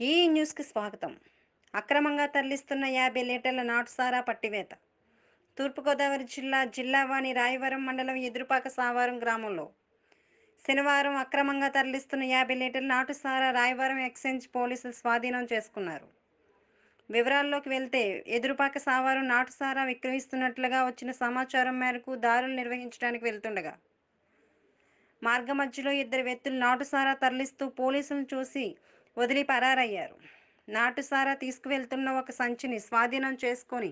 ఈ న్యూస్కి స్వాగతం అక్రమంగా తరలిస్తున్న యాభై లీటర్ల నాటుసారా పట్టివేత తూర్పుగోదావరి జిల్లా జిల్లావాణి రాయవరం మండలం ఎదురుపాక సావారం గ్రామంలో శనివారం అక్రమంగా తరలిస్తున్న యాభై లీటర్ల నాటుసారా రాయవరం ఎక్స్చేంజ్ పోలీసులు స్వాధీనం చేసుకున్నారు వివరాల్లోకి వెళ్తే ఎదురుపాక సావారం నాటుసారా విక్రయిస్తున్నట్లుగా వచ్చిన సమాచారం మేరకు దారులు నిర్వహించడానికి వెళ్తుండగా మార్గ మధ్యలో ఇద్దరు వ్యక్తులు నాటుసారా తరలిస్తూ పోలీసులను చూసి వదిలి పరారయ్యారు నాటుసారా తీసుకువెళ్తున్న ఒక సంచిని స్వాధీనం చేసుకొని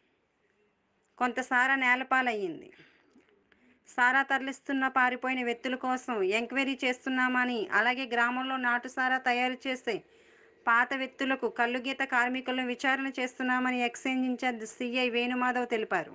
కొంత సారా నేలపాలయ్యింది సారా తరలిస్తున్న పారిపోయిన వ్యక్తుల కోసం ఎంక్వైరీ చేస్తున్నామని అలాగే గ్రామంలో నాటుసారా తయారు చేసే పాత వ్యక్తులకు కల్లుగీత కార్మికులను విచారణ చేస్తున్నామని ఎక్సైజ్ ఇన్ఛార్జ్ సిఐ వేణుమాధవ్ తెలిపారు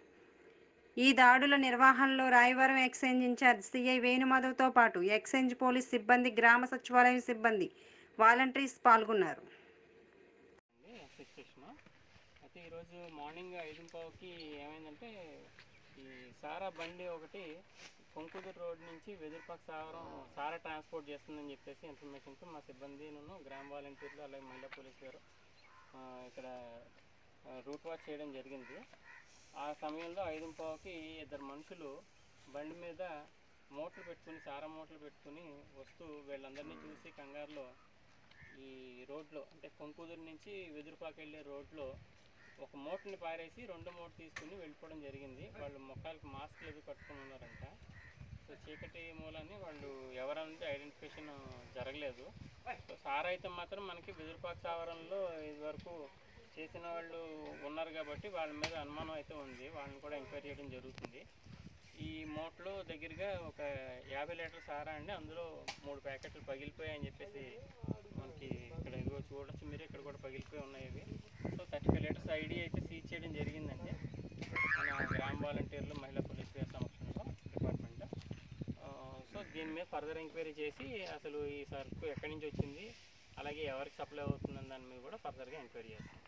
ఈ దాడుల నిర్వహణలో రాయవరం ఎక్సైజ్ ఇన్ఛార్జ్ సిఐ వేణుమాధవ్తో పాటు ఎక్సైజ్ పోలీస్ సిబ్బంది గ్రామ సచివాలయం సిబ్బంది వాలంటీర్స్ పాల్గొన్నారు అండి ఎక్సైజ్ స్టేషన్ అయితే ఈరోజు మార్నింగ్ ఐదుంపావుకి ఏమైందంటే ఈ సారా బండి ఒకటి కొంకుదూరు రోడ్ నుంచి వెదురుపాక సాగరం సారా ట్రాన్స్పోర్ట్ చేస్తుందని చెప్పేసి ఇన్ఫర్మేషన్తో మా సిబ్బంది నన్ను గ్రామ వాలంటీర్లు అలాగే మహిళా పోలీస్ గారు ఆ, ఇక్కడ ఆ, రూట్ వాచ్ చేయడం జరిగింది ఆ సమయంలో ఐదుంపావుకి ఇద్దరు మనుషులు బండి మీద మూటలు పెట్టుకుని సారా మూటలు పెట్టుకుని వస్తూ వీళ్ళందరినీ చూసి కంగారులో ఈ రోడ్లో అంటే కొంకుదురు నుంచి వెదురుపాకు వెళ్ళే రోడ్లో ఒక మూటని పారేసి రెండు మూట తీసుకుని వెళ్ళిపోవడం జరిగింది వాళ్ళు ముఖాలకు మాస్క్లు అవి కట్టుకుని ఉన్నారంట సో చీకటి మూలాన్ని వాళ్ళు ఎవరనేది ఐడెంటిఫికేషన్ జరగలేదు సో సారా అయితే మాత్రం మనకి వెదురుపాకు సావరంలో ఇదివరకు చేసిన వాళ్ళు ఉన్నారు కాబట్టి వాళ్ళ మీద అనుమానం అయితే ఉంది వాళ్ళని కూడా ఎంక్వైరీ చేయడం జరుగుతుంది ఈ మూటలో దగ్గరగా ఒక యాభై లీటర్ సారా అండి అందులో మూడు ప్యాకెట్లు పగిలిపోయాయని చెప్పేసి మనకి ఇక్కడ ఇదిగో చూడొచ్చు మీరు ఇక్కడ కూడా పగిలిపోయి ఉన్నాయి ఇవి so thirty five liters ID అయితే సీజ్ చేయడం జరిగిందండి మన గ్రామ వాలంటీర్లు మహిళా పోలీస్ గారి సమక్షంలో డిపార్ట్మెంట్ సో దీని మీద ఫర్దర్ ఎంక్వైరీ చేసి అసలు ఈ సరుకు ఎక్కడి నుంచి వచ్చింది అలాగే ఎవరికి సప్లై అవుతుందని దాని మీద కూడా ఫర్దర్గా ఎంక్వైరీ చేస్తాం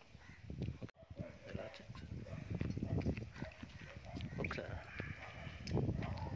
ఒకసారి